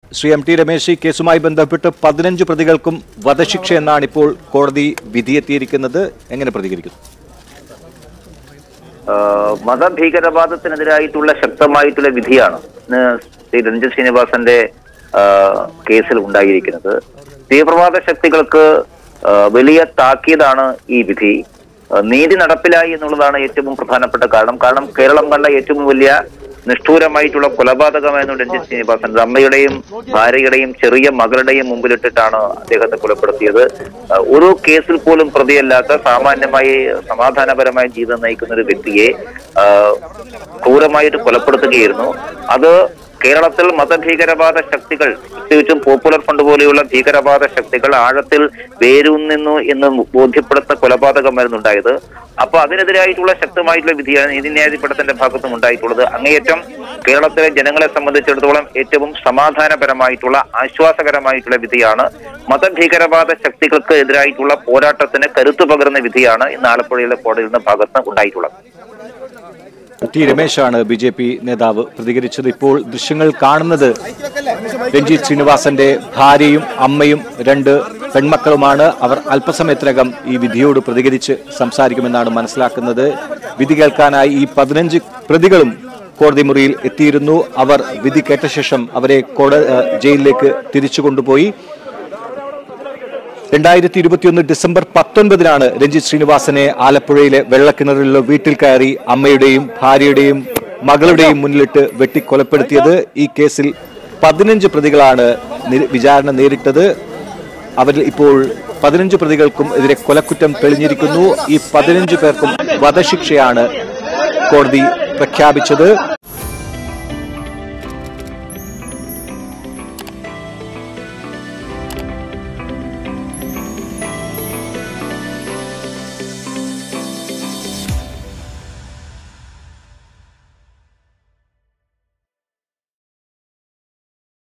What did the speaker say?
Shri M T Ramesh ഈ കേസുമായി ബന്ധപ്പെട്ട് പതിനഞ്ച് പ്രതികൾക്കും വധശിക്ഷ എന്നാണ് ഇപ്പോൾ കോടതി വിധിയെത്തിയിരിക്കുന്നത് എങ്ങനെ പ്രതികരിക്കുന്നു ആഹ് മതഭീകരവാദത്തിനെതിരായിട്ടുള്ള ശക്തമായിട്ടുള്ള വിധിയാണ് ഇന്ന് ശ്രീ രഞ്ജിത് ശ്രീനിവാസന്റെ ആഹ് കേസിൽ ഉണ്ടായിരിക്കുന്നത് തീവ്രവാദ ശക്തികൾക്ക് ആഹ് വലിയ താക്കീതാണ് ഈ വിധി ആഹ് നീതി നടപ്പിലായി എന്നുള്ളതാണ് ഏറ്റവും പ്രധാനപ്പെട്ട കാരണം കാരണം കേരളം കണ്ട ഏറ്റവും വലിയ നിഷ്ഠൂരമായിട്ടുള്ള കൊലപാതകമായിരുന്നു രഞ്ജിത് ശ്രീനിവാസൻ അമ്മയുടെയും ഭാര്യയുടെയും ചെറിയ മകളുടെയും മുമ്പിലിട്ടിട്ടാണ് അദ്ദേഹത്തെ കൊലപ്പെടുത്തിയത് ആഹ് ഒരു കേസിൽ പോലും പ്രതിയല്ലാത്ത സാമാന്യമായി സമാധാനപരമായ ജീവിതം നയിക്കുന്ന ഒരു വ്യക്തിയെ ആഹ് ക്രൂരമായിട്ട് കൊലപ്പെടുത്തുകയായിരുന്നു അത് കേരളത്തിൽ മതഭീകരവാദ ശക്തികൾ പ്രത്യേകിച്ചും പോപ്പുലർ ഫണ്ട് പോലെയുള്ള ഭീകരവാദ ശക്തികൾ ആഴത്തിൽ വേരൂന്നുന്നു എന്ന് ബോധ്യപ്പെടുത്തുന്ന കൊലപാതകമായിരുന്നു ഉണ്ടായത് അപ്പൊ അതിനെതിരായിട്ടുള്ള ശക്തമായിട്ടുള്ള വിധിയാണ് നീതിന്യായാധിപത്യത്തിന്റെ ഭാഗത്തും ഉണ്ടായിട്ടുള്ളത് അങ്ങേയറ്റം കേരളത്തിലെ ജനങ്ങളെ സംബന്ധിച്ചിടത്തോളം ഏറ്റവും സമാധാനപരമായിട്ടുള്ള ആശ്വാസകരമായിട്ടുള്ള വിധിയാണ് മതഭീകരവാദ ശക്തികൾക്ക് എതിരായിട്ടുള്ള പോരാട്ടത്തിന് കരുത്തു പകരുന്ന വിധിയാണ് ഇന്ന് ആലപ്പുഴയിലെ കോടതിയുടെ ഭാഗത്ത് ഉണ്ടായിട്ടുള്ളത് ടി രമേശാണ് ബി ജെ പി നേതാവ് പ്രതികരിച്ചത് ഇപ്പോൾ ദൃശ്യങ്ങൾ കാണുന്നത് രഞ്ജിത്ത് ശ്രീനിവാസന്റെ ഭാര്യയും അമ്മയും രണ്ട് പെൺമക്കളുമാണ് അവർ അല്പസമയത്തിനകം ഈ വിധിയോട് പ്രതികരിച്ച് സംസാരിക്കുമെന്നാണ് മനസ്സിലാക്കുന്നത് വിധി കേൾക്കാനായി ഈ പതിനഞ്ച് പ്രതികളും കോടതി മുറിയിൽ എത്തിയിരുന്നു അവർ വിധി കേട്ട ശേഷം അവരെ കോട ഏഹ് ജയിലിലേക്ക് തിരിച്ചു കൊണ്ടുപോയി രണ്ടായിരത്തി ഇരുപത്തിയൊന്ന് ഡിസംബർ പത്തൊൻപതിനാണ് രഞ്ജിത്ത് ശ്രീനിവാസനെ ആലപ്പുഴയിലെ വെള്ളക്കിണറിലുള്ള വീട്ടിൽ കയറി അമ്മയുടെയും ഭാര്യയുടെയും മകളുടെയും മുന്നിലിട്ട് വെട്ടിക്കൊലപ്പെടുത്തിയത് ഈ കേസിൽ പതിനഞ്ച് പ്രതികളാണ് നി- വിചാരണ നേരിട്ടത് അവരിൽ ഇപ്പോൾ പതിനഞ്ച് പ്രതികൾക്കും എതിരെ കൊലക്കുറ്റം തെളിഞ്ഞിരിക്കുന്നു ഈ പതിനഞ്ച് പേർക്കും വധശിക്ഷയാണ് കോടതി പ്രഖ്യാപിച്ചത്